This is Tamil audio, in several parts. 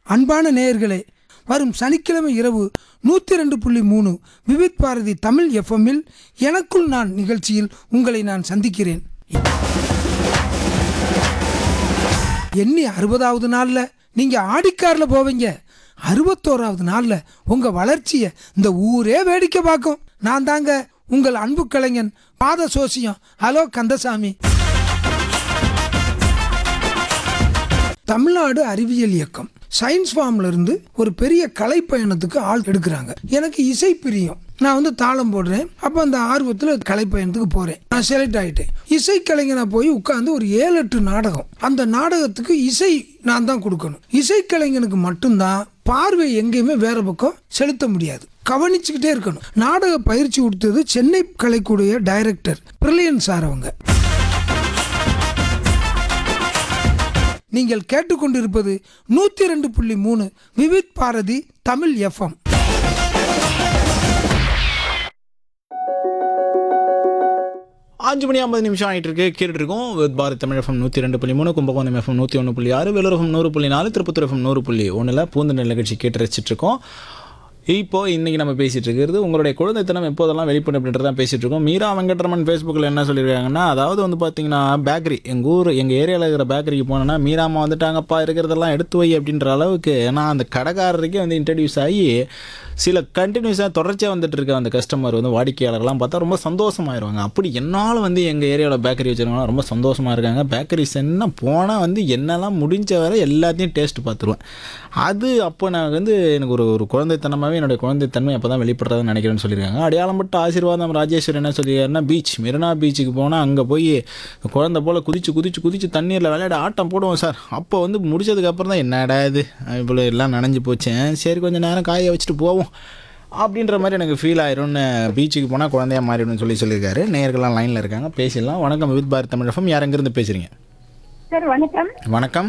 அன்பான நேயர்களே வரும் சனிக்கிழமை இரவு நூற்றி ரெண்டு புள்ளி மூணு விவித் பாரதி தமிழ் எஃப்எம்மில் எனக்குள் நான் நிகழ்ச்சியில் உங்களை நான் சந்திக்கிறேன் எண்ணி அறுபதாவது நாளில் நீங்கள் ஆடிக்காரில் போவீங்க அறுபத்தோராவது நாளில் உங்கள் வளர்ச்சியை இந்த ஊரே வேடிக்கை பார்க்கும் நான் தாங்க உங்கள் அன்பு கலைஞன் பாத சோசியம் ஹலோ கந்தசாமி தமிழ்நாடு அறிவியல் இயக்கம் சயின்ஸ் ஃபார்ம்ல இருந்து ஒரு பெரிய கலை பயணத்துக்கு ஆள் எடுக்கிறாங்க எனக்கு இசை பிரியம் நான் வந்து தாளம் போடுறேன் அப்போ அந்த ஆர்வத்தில் கலை பயணத்துக்கு போகிறேன் நான் செலக்ட் ஆகிட்டேன் இசை கலைஞனா போய் உட்காந்து ஒரு ஏழு எட்டு நாடகம் அந்த நாடகத்துக்கு இசை நான் தான் கொடுக்கணும் இசை கலைஞனுக்கு மட்டும்தான் பார்வை எங்கேயுமே வேற பக்கம் செலுத்த முடியாது கவனிச்சுக்கிட்டே இருக்கணும் நாடக பயிற்சி கொடுத்தது சென்னை கலைக்கூடிய டைரக்டர் பிரில்லியன் சார் அவங்க நீங்கள் கேட்டுக்கொண்டிருப்பது நூற்றி ரெண்டு புள்ளி மூணு விவித் பாரதி தமிழ் எஃப்எம் அஞ்சு மணி ஐம்பது நிமிஷம் ஆகிட்டு இருக்கு கேட்டுட்டு இருக்கோம் வித் பாரத் தமிழ் எஃப்எம் நூற்றி ரெண்டு புள்ளி மூணு கும்பகோணம் எஃப்எம் நூற்றி ஒன்று புள்ளி ஆறு வேலூர் எஃப்எம் நூறு புள்ளி நாலு திருப்பத்தூர் எஃப்எம் நூறு புள்ளி ஒன்றில் பூந்தல் நிகழ்ச்சி கேட்டு ரசிச்சிட்டு இருக்கோம் இப்போ இன்னைக்கு நம்ம பேசிட்டு இருக்கிறது உங்களுடைய குழந்தைத்தனம் எப்போதெல்லாம் வெளிப்படும் அப்படின்றத தான் பேசிட்டு இருக்கோம் மீரா வெங்கட்ரமன் ஃபேஸ்புக்கில் என்ன சொல்லியிருக்காங்கன்னா அதாவது வந்து பார்த்தீங்கன்னா பேக்கரி எங்கள் ஊர் எங்கள் ஏரியாவில் இருக்கிற பேக்கரிக்கு போனோன்னா மீராமா வந்துட்டாங்கப்பா இருக்கிறதெல்லாம் எடுத்து வை அப்படின்ற அளவுக்கு நான் அந்த கடைக்காரருக்கே வந்து இன்ட்ரடியூஸ் ஆகி சில கண்டினியூஸாக தொடர்ச்சியாக வந்துட்டு இருக்க அந்த கஸ்டமர் வந்து வாடிக்கையாளர்லாம் பார்த்தா ரொம்ப சந்தோஷமாயிருவாங்க அப்படி என்னால் வந்து எங்கள் ஏரியாவில் பேக்கரி வச்சுருக்கவங்க ரொம்ப சந்தோஷமாக இருக்காங்க பேக்கரிஸ் என்ன போனால் வந்து என்னெல்லாம் முடிஞ்ச வரை எல்லாத்தையும் டேஸ்ட் பார்த்துருவேன் அது அப்போ நான் வந்து எனக்கு ஒரு ஒரு குழந்தைத்தனமாகவே என்னுடைய குழந்தைத்தன்மை அப்போ தான் வெளிப்படுறதுன்னு நினைக்கிறேன்னு சொல்லியிருக்காங்க அடையாளம் பட்ட ஆசீர்வாதம் ராஜேஸ்வரி என்ன சொல்லியிருக்காருன்னா பீச் மெரினா பீச்சுக்கு போனால் அங்கே போய் குழந்தை போல் குதிச்சு குதிச்சு குதிச்சு தண்ணீரில் விளையாட ஆட்டம் போடுவோம் சார் அப்போ வந்து முடிச்சதுக்கப்புறம் தான் என்னடா இது இவ்வளோ எல்லாம் நனைஞ்சு போச்சேன் சரி கொஞ்சம் நேரம் காய வச்சுட்டு போவோம் அப்படின்ற மாதிரி எனக்கு ஃபீல் ஆயிரும்னு பீச்சுக்கு போனால் குழந்தையா மாறிடும்னு சொல்லி சொல்லியிருக்காரு நேயர்கள்லாம் லைனில் இருக்காங்க பேசிடலாம் வணக்கம் வித் பாரத் தமிழ் எஃப்எம் யார் எங்கேருந்து பேசுகிறீங்க சார் வணக்கம் வணக்கம்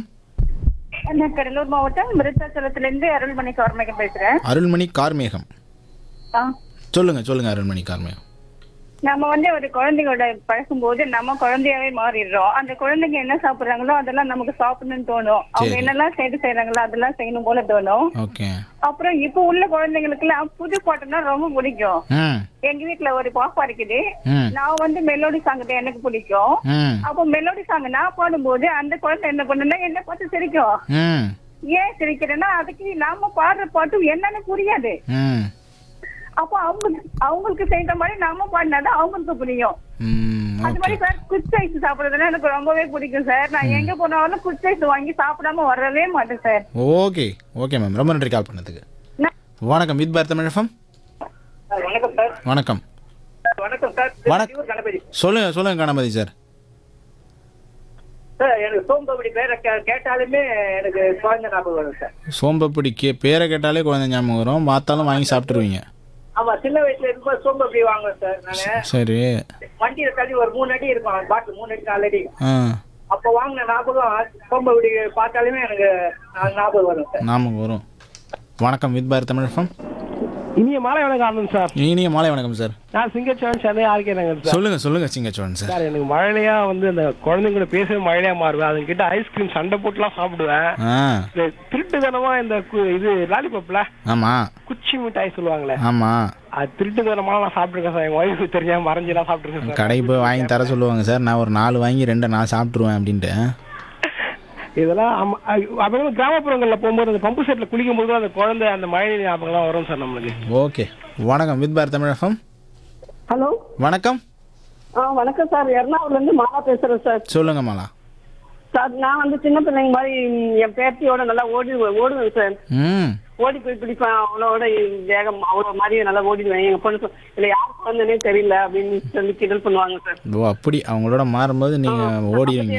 நான் கடலூர் மாவட்டம் விருத்தாச்சலத்திலிருந்து அருள்மணி கவர்மேகன் பேசுறேன் அருள்மணி கார்மேகம் ஆ. சொல்லுங்கள் சொல்லுங்கள் அருள்மணி கார்மேகம் நம்ம வந்து ஒரு குழந்தையோட பழகும்போது நம்ம குழந்தையாவே மாறிடுறோம் அந்த குழந்தைங்க என்ன சாப்பிடுறாங்களோ அதெல்லாம் நமக்கு சாப்பிடணும்னு தோணும் அவங்க சரி. என்னெல்லாம் சேர்த்து செய்யறாங்களோ அதெல்லாம் செய்யணும் போல தோணும் ஓகே அப்புறம் இப்ப உள்ள குழந்தைங்களுக்கு எல்லாம் புது பாட்டுன்னா ரொம்ப பிடிக்கும் ம் எங்க வீட்டுல ஒரு பாப்பா இருக்குது ம் நான் வந்து மெலோடி சாங் தான் எனக்கு பிடிக்கும் ம் அப்போ மெலோடி சாங் நான் பாடும்போது அந்த குழந்தை என்ன பண்ணுன்னா என்ன பார்த்து சிரிக்கும் ம் ஏன் சிரிக்கிறேன்னா அதுக்கு நாம பாடுற பாட்டு என்னன்னு புரியாது ம் அப்போ அவங்க அவங்களுக்கு செய்த மாதிரி நாம பாடினாதான் அவங்களுக்கு புரியும் ம் அது மாதிரி சார் குச் ஐஸ் சாப்பிடுறதுன்னா எனக்கு ரொம்பவே பிடிக்கும் சார் நான் எங்க போனாலும் குச் ஐஸ் வாங்கி சாப்பிடாம வரவே மாட்டேன் சார் ஓகே ஓகே மேம் ரொம்ப நன்றி கால் பண்ணதுக்கு நான்- வணக்கம் வித் பாரத் தமிழ் எஃப்எம் வணக்கம் சார் வணக்கம் வணக்கம் சார் வணக்கம். திரு கணபதி சொல்லுங்கள் சொல்லுங்கள் கணபதி சார் சார் எனக்கு சோம்பபடி பேரை கே- கேட்டாலுமே எனக்கு குழந்தை ஞாபகம் வரும் சார் சோம்பப்படி கே பேரை கேட்டாலே குழந்தை ஞாபகம் வரும் பார்த்தாலும் வாங்கி சாப்பிட்ருவீங்க ஆமா சின்ன வயசுல இருக்கும்போது சோம்பபடி வாங்குவேன் சார் நானு சரி வண்டியில தள்ளி ஒரு மூணு அடி இருக்கும் பாட்டில் மூணு அடி நாலு அடி ஆ அப்போ வாங்கின ஞாபகம் சோம்பபடி பார்த்தாலுமே எனக்கு நா- ஞாபகம் வரும் சார் ஞாபகம் வரும் வணக்கம் வித் பாரத் தமிழ் எஃப்எம் இனிய மாலை வணக்கம் ஆனந்த் சார் இனிய மாலை வணக்கம் சார் நான் சிங்கச்சோழன் சென்னை ஆர்கே நகர் சார் சொல்லுங்கள் சொல்லுங்கள் சிங்கச்சோழன் சார் சார் எனக்கு மழையா வந்து அந்த குழந்தைங்க கூட பேசவே மழையா மாறுவேன் அதுங்க கிட்ட ஐஸ்கிரீம் சண்டை போட்டுலாம் சாப்பிடுவேன் ஆ இந்த திருட்டுத்தனமா இந்த கு- இது லாலிபப்ல ஆமாம் குச்சி மிட்டாய் சொல்லுவாங்களே ஆமாம் அது திருட்டுத்தனமா நான் சாப்பிட்டுருக்கேன் சார் எங்க ஒய்ஃபு தெரியாம மறைஞ்செல்லாம் சாப்பிட்டுருக்கேன் சார் கடைக்கு போய் வாங்கி தர சொல்லுவாங்க சார் நான் ஒரு நாலு வாங்கி ரெண்டை நான் சாப்பிட்ருவேன் அப்படின்ட்டு இதெல்லாம் ஆமா, அ- அப்புறம் கிராமப்புறங்கள்ல போகும்போது அந்த பம்பு செட்ல குளிக்கும் போது அந்த குழந்தை அந்த மழை நீர் ஞாபகம்லாம் வரும் சார் நம்மளுக்கு ஓகே வணக்கம் with Bharat Tamil FM hello வணக்கம் ஆ வணக்கம் சார் எர்ணாகுளம்ல இருந்து மாலா பேசுறேன் சார் சொல்லுங்க மாலா சார் நான் வந்து சின்ன பிள்ளைங்க மாதிரி என் பேத்தியோட நல்லா ஓடி ஓடுவேன் சார் ம் ஓடி போய் பிடிப்பேன் அவளோட வேகம் அவ்வளோ மாதிரி நல்லா ஓடிடுவேன் எங்க பொண்ணு சொ- இல்ல யார் குழந்தைனே தெரியல அப்படின்னு சொல்லி கிண்டல் பண்ணுவாங்க சார் ஓ அப்படி அவங்களோட மாறும்போது நீங்கள் ஓடிடுவீங்க